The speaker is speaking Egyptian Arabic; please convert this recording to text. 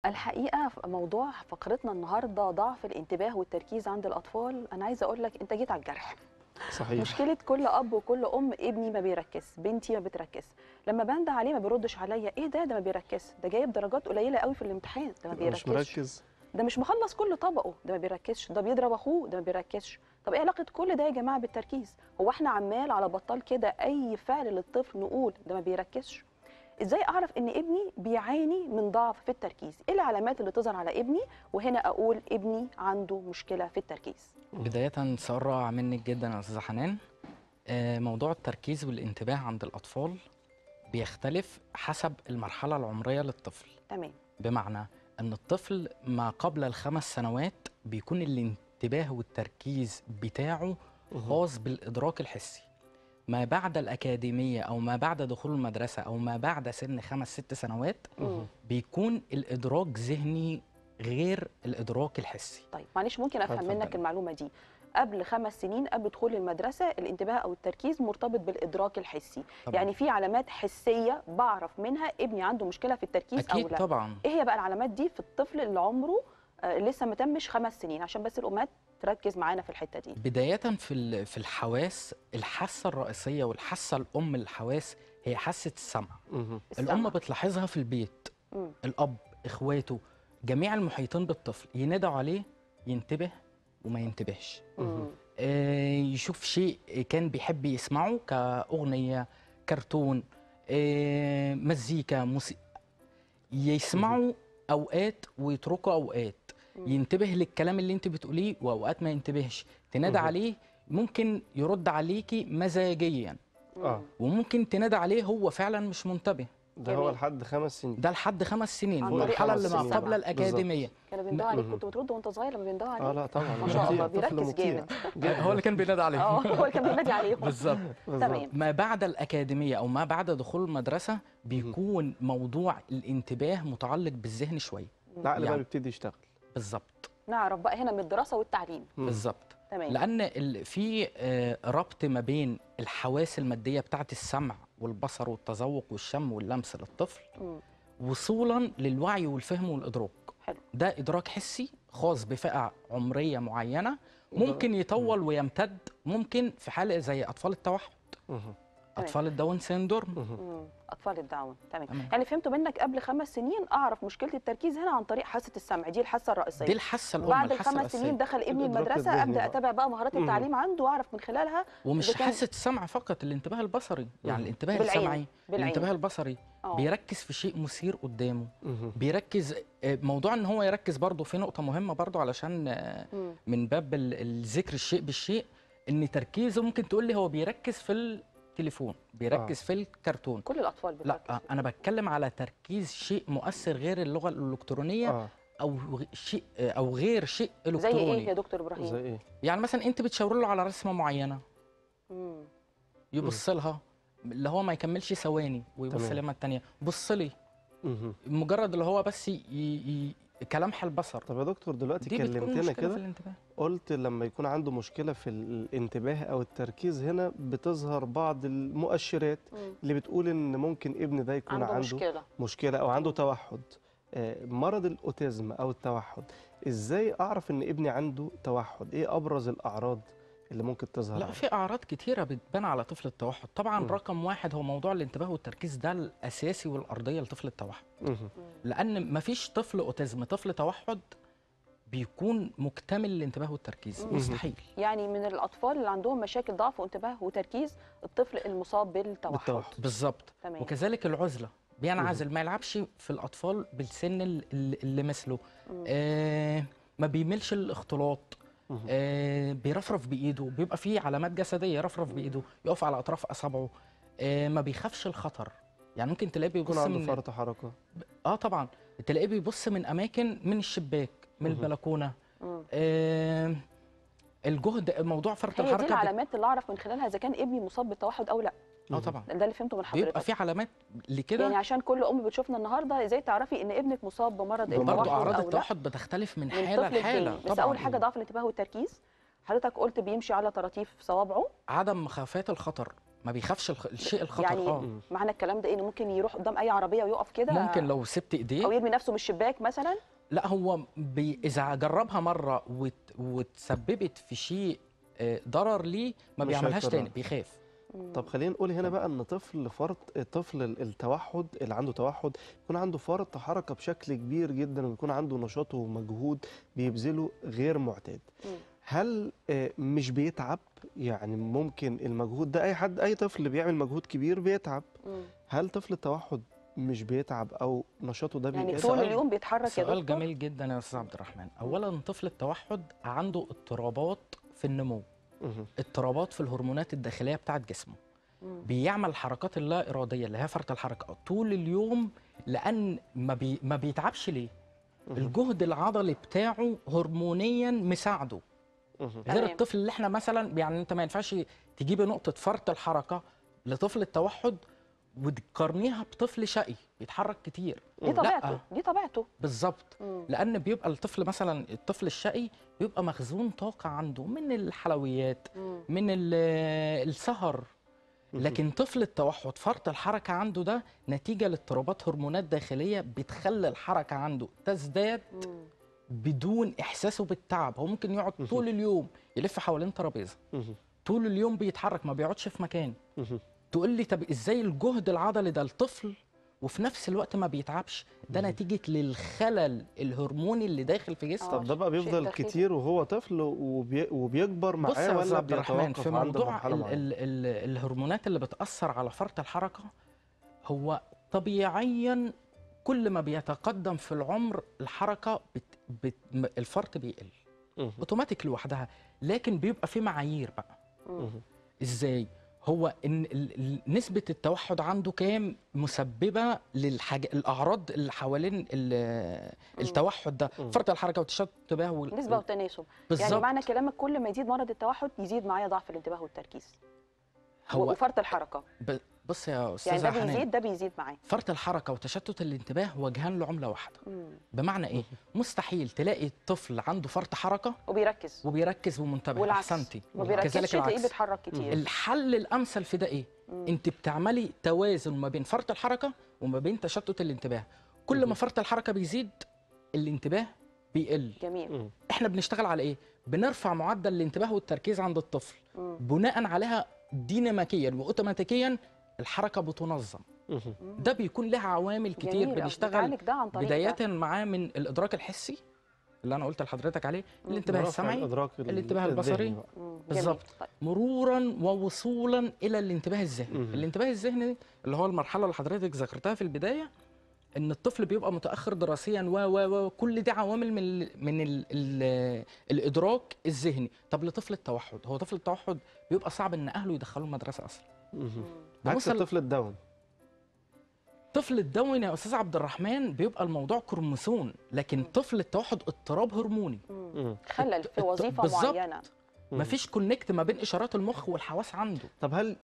الحقيقة في موضوع فقرتنا النهاردة ضعف الانتباه والتركيز عند الأطفال أنا عايزة أقول لك أنت جيت على الجرح صحيح مشكلة كل أب وكل أم ابني ما بيركز بنتي ما بتركز لما بنده عليه ما بيردش عليا إيه ده ده ما بيركز ده جايب درجات قليلة قوي في الامتحان ده ما مش بيركزش مركز ده مش مخلص كل طبقه ده ما بيركزش ده بيضرب أخوه ده ما بيركزش طب إيه علاقة كل ده يا جماعة بالتركيز هو إحنا عمال على بطال كده أي فعل للطفل نقول ده ما بيركزش ازاي اعرف ان ابني بيعاني من ضعف في التركيز ايه العلامات اللي تظهر على ابني وهنا اقول ابني عنده مشكله في التركيز بداية سأرى منك جدا يا أستاذة حنان آه، موضوع التركيز والانتباه عند الأطفال بيختلف حسب المرحلة العمرية للطفل تمام بمعنى أن الطفل ما قبل الخمس سنوات بيكون الانتباه والتركيز بتاعه خاص بالإدراك الحسي ما بعد الأكاديمية أو ما بعد دخول المدرسة أو ما بعد سن خمس ست سنوات مم. بيكون الإدراك ذهني غير الإدراك الحسي طيب معلش ممكن افهم اتفضل. منك المعلومه دي قبل خمس سنين قبل دخول المدرسه الانتباه او التركيز مرتبط بالادراك الحسي طبعاً. يعني في علامات حسيه بعرف منها ابني عنده مشكله في التركيز او أكيد لا طبعا ايه هي بقى العلامات دي في الطفل اللي عمره آه، لسه ما تمش خمس سنين عشان بس الامهات تركز معانا في الحته دي بداية في ال- في الحواس الحاسة الرئيسية والحاسة الأم للحواس هي حاسة السمع مهم. السمع. الأم بتلاحظها في البيت مم. الأب إخواته جميع المحيطين بالطفل ينادوا عليه ينتبه وما ينتبهش مم. آه، يشوف شيء كان بيحب يسمعه كأغنية كرتون آه، مزيكا موسيقى يسمعوا أوقات ويتركوا أوقات ينتبه للكلام اللي انت بتقوليه وأوقات ما ينتبهش تنادى مهم. عليه ممكن يرد عليكي مزاجيا اه وممكن تنادى عليه هو فعلا مش منتبه ده هو جميل. لحد خمس سنين ده لحد خمس سنين عن طريق المرحلة خمس اللي ما سنين. قبل الأكاديمية كانوا بيندوا عليك مهم. كنت بترد وانت صغير لما بيندوا عليك اه لا طبعا ما شاء الله مطيع، طفل بيركز مطيع. جامد هو اللي كان بينادى عليه اه هو اللي كان بينادي عليهم بالظبط تمام ما بعد الأكاديمية أو ما بعد دخول المدرسة بيكون موضوع الانتباه متعلق بالذهن شوية العقل بقى يعني. بيبتدي يشتغل بالظبط نعرف بقى هنا من الدراسه والتعليم مم. بالظبط تمام لأن ال- في آه، ربط ما بين الحواس المادية بتاعت السمع والبصر والتذوق والشم واللمس للطفل مم. وصولا للوعي والفهم والإدراك حلو ده إدراك حسي خاص بفئة عمرية معينة ممكن يطول ويمتد ممكن في حالة زي أطفال التوحد مهم. أطفال الداون سيندروم مهم. مم. اطفال الداون تمام تمام. يعني فهمت منك قبل خمس سنين اعرف مشكله التركيز هنا عن طريق حاسه السمع دي الحاسه الرئيسيه دي الحاسة الأم بعد الحاسة الخمس سنين الرئيسية دخل ابني الإدراك المدرسه الذهني ابدا بقى. اتابع بقى مهارات مم. التعليم عنده واعرف من خلالها ومش إذا كان- حاسة السمع فقط الانتباه البصري يعني مم. الانتباه بالعين. السمعي بالعين. الانتباه البصري آه. بيركز في شيء مثير قدامه مهم. بيركز آه، موضوع ان هو يركز برضه في نقطة مهمة برضه علشان آه، مم. من باب ال- الذكر الشيء بالشيء ان تركيزه ممكن تقول لي هو بيركز في التليفون بيركز آه. في الكرتون كل الاطفال لا بتركز آه، انا بتكلم على تركيز شيء مؤثر غير اللغة الالكترونية اه او غ- شيء آه، او غير شيء زي الكتروني ايه يا دكتور ابراهيم زي ايه يعني مثلا انت بتشاور له على رسمة معينة مم. يبص لها اللي هو ما يكملش ثواني ويبص تمام. لما التانية بص لي مهم. مجرد اللي هو بس ي... ي... كلمح البصر طب يا دكتور دلوقتي دي بتكون كلمتنا مشكلة في كده الانتباه قلت لما يكون عنده مشكلة في الانتباه أو التركيز هنا بتظهر بعض المؤشرات مم. اللي بتقول إن ممكن ابن ده يكون عنده, عنده, مشكله مشكلة أو عنده توحد آه، مرض الأوتيزم أو التوحد إزاي أعرف إن ابني عنده توحد؟ إيه أبرز الأعراض اللي ممكن تظهر لا عنده؟ في اعراض كتيره بتبان على طفل التوحد طبعا مم. رقم واحد هو موضوع الانتباه والتركيز ده الاساسي والارضيه لطفل التوحد مهم. لان مفيش طفل اوتيزم طفل توحد بيكون مكتمل الانتباه والتركيز مم. مستحيل يعني من الاطفال اللي عندهم مشاكل ضعف وانتباه وتركيز الطفل المصاب بالتوحد بالتوحد. بالظبط تمام وكذلك العزله بينعزل ما يلعبش في الاطفال بالسن ال- ال- اللي مثله مم. آه ما بيميلش الاختلاط مهم. آه بيرفرف بايده بيبقى فيه علامات جسديه يرفرف بايده يقف على اطراف اصابعه آه ما بيخافش الخطر يعني ممكن تلاقيه يكون بيبص عنده من فرط حركة اه طبعا تلاقيه بيبص من اماكن من الشباك من مهم. البلكونه مم. آه الجهد موضوع فرط هي دي الحركه بت- العلامات اللي اعرف من خلالها اذا كان ابني مصاب بالتوحد او لا اه طبعا ده اللي فهمته من حضرتك بيبقى في علامات لكده يعني عشان كل ام بتشوفنا النهارده ازاي تعرفي ان ابنك مصاب بمرض برضه التوحد برضه اعراض او لا التوحد بتختلف من من حاله طفل لحاله للتاني بس طبعا اول حاجه ضعف الانتباه والتركيز حضرتك قلت بيمشي على طراطيف صوابعه عدم مخافات الخطر ما بيخافش الخ... الشيء الخطر يعني اه مم. معنى الكلام ده ايه إنه ممكن يروح قدام اي عربيه ويقف كده ممكن لو سبت او ايديه يرمي نفسه من الشباك مثلا لا هو بي... اذا جربها مره وت... وتسببت في شيء آه، ضرر ليه ما مش بيعملهاش هيكررها. تاني بيخاف طب خلينا نقول هنا بقى ان طفل فرط طفل ال- التوحد اللي عنده توحد يكون عنده فرط حركه بشكل كبير جدا ويكون عنده نشاط ومجهود بيبذله غير معتاد مم. هل آه، مش بيتعب يعني ممكن المجهود ده اي حد اي طفل بيعمل مجهود كبير بيتعب مم. هل طفل التوحد مش بيتعب او نشاطه ده يعني بيقل طول سؤال- اليوم بيتحرك يا سؤال دكتور جميل جدا يا استاذ عبد الرحمن اولا طفل التوحد عنده اضطرابات في النمو مهم. اضطرابات في الهرمونات الداخليه بتاعت جسمه مم. بيعمل الحركات اللا اراديه اللي هي فرط الحركه طول اليوم لان ما, بي ما بيتعبش ليه مهم. الجهد العضلي بتاعه هرمونيا مساعده مهم. غير تمام. الطفل اللي احنا مثلا يعني انت ما ينفعش تجيبي نقطه فرط الحركه لطفل التوحد وتقارنيها بطفل شقي بيتحرك كتير دي لا. طبيعته دي طبيعته بالظبط مم. لان بيبقى الطفل مثلا الطفل الشقي بيبقى مخزون طاقه عنده من الحلويات مم. من ال- السهر مهم. لكن طفل التوحد فرط الحركه عنده ده نتيجه لاضطرابات هرمونات داخليه بتخلي الحركه عنده تزداد مم. بدون احساسه بالتعب هو ممكن يقعد مهم. طول اليوم يلف حوالين ترابيزه مهم. طول اليوم بيتحرك ما بيقعدش في مكان مهم. تقول لي طب ازاي الجهد العضلي ده الطفل وفي نفس الوقت ما بيتعبش ده مهم. نتيجه للخلل الهرموني اللي داخل في جسمه طب ده بقى شيء بيفضل دقيق. كتير وهو طفل وبي... وبيكبر بص معاه يا ولا استاذ عبد الرحمن بيتوقف في عند موضوع مرحله ال معينه ال ال الهرمونات اللي بتاثر على فرط الحركه هو طبيعيا كل ما بيتقدم في العمر الحركه بت بت م- الفرط بيقل مهم. اوتوماتيك لوحدها لكن بيبقى في معايير بقى مم. مهم. ازاي هو ان ال- ال- نسبه التوحد عنده كام مسببه للحاجه الاعراض اللي حوالين ال- التوحد ده مم. فرط الحركه والتشتت الانتباه وال- نسبه وتناسب يعني بالظبط معنى كلامك كل ما يزيد مرض التوحد يزيد معايا ضعف الانتباه والتركيز هو وفرط الحركه ب- بص يا يعني استاذه ده حنان بيزيد ده بيزيد معاه فرط الحركه وتشتت الانتباه وجهان لعمله واحده مم. بمعنى ايه مستحيل تلاقي طفل عنده فرط حركه وبيركز وبيركز ومنتبه والعكس احسنتي ما بيركزش كذلك تلاقيه العكس بيتحرك كتير الحل الامثل في ده ايه مم. انت بتعملي توازن ما بين فرط الحركه وما بين تشتت الانتباه كل ما فرط الحركه بيزيد الانتباه بيقل جميل مم. احنا بنشتغل على ايه بنرفع معدل الانتباه والتركيز عند الطفل مم. بناء عليها ديناميكيا واوتوماتيكيا الحركه بتنظم مهم. ده بيكون لها عوامل كتير جميل أوي. بنشتغل بتعالج ده عن طريق بدايه ده. معاه من الادراك الحسي اللي انا قلت لحضرتك عليه الانتباه رفع السمعي الإدراك ال- الانتباه الذهني البصري. بقى. مم. جميل. بالظبط. طيب. مرورا ووصولا الى الانتباه الذهني مهم. الانتباه الذهني اللي هو المرحله اللي حضرتك ذكرتها في البدايه ان الطفل بيبقى متاخر دراسيا و و و كل دي عوامل من ال من ال ال الادراك الذهني طب لطفل التوحد هو طفل التوحد بيبقى صعب ان اهله يدخلوه المدرسه اصلا مهم. مم. عكس بنوصل- الطفل الداون طفل الدون يا استاذ عبد الرحمن بيبقى الموضوع كروموسوم لكن طفل التوحد اضطراب هرموني مم. مم. خلل في الت- وظيفه بالظبط. معينه مم. مفيش كونكت ما بين اشارات المخ والحواس عنده طب هل